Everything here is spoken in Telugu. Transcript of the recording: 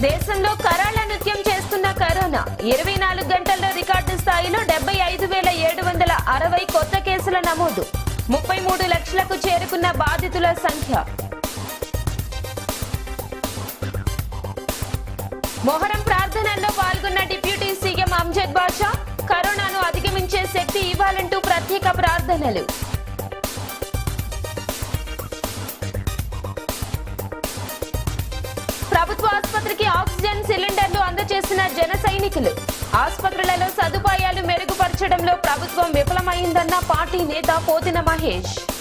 దేశంలో కరాళ నృత్యం చేస్తున్న కరోనా ఇరవై నాలుగు గంటల్లో రికార్డు స్థాయిలో డెబ్బై ఐదు వేల ఏడు వందల అరవై కొత్త కేసుల నమోదు ముప్పై మూడు లక్షలకు చేరుకున్న బాధితుల సంఖ్య మొహరం ప్రార్థనల్లో పాల్గొన్న డిప్యూటీ సీఎం అంజద్ బాషా కరోనాను అధిగమించే శక్తి ఇవ్వాలంటూ ప్రత్యేక ప్రార్థనలు ప్రభుత్వ ఆసుపత్రికి ఆక్సిజన్ సిలిండర్లు అందజేసిన జన సైనికులు ఆసుపత్రులలో సదుపాయాలు మెరుగుపరచడంలో ప్రభుత్వం విఫలమైందన్న పార్టీ నేత పోతిన మహేష్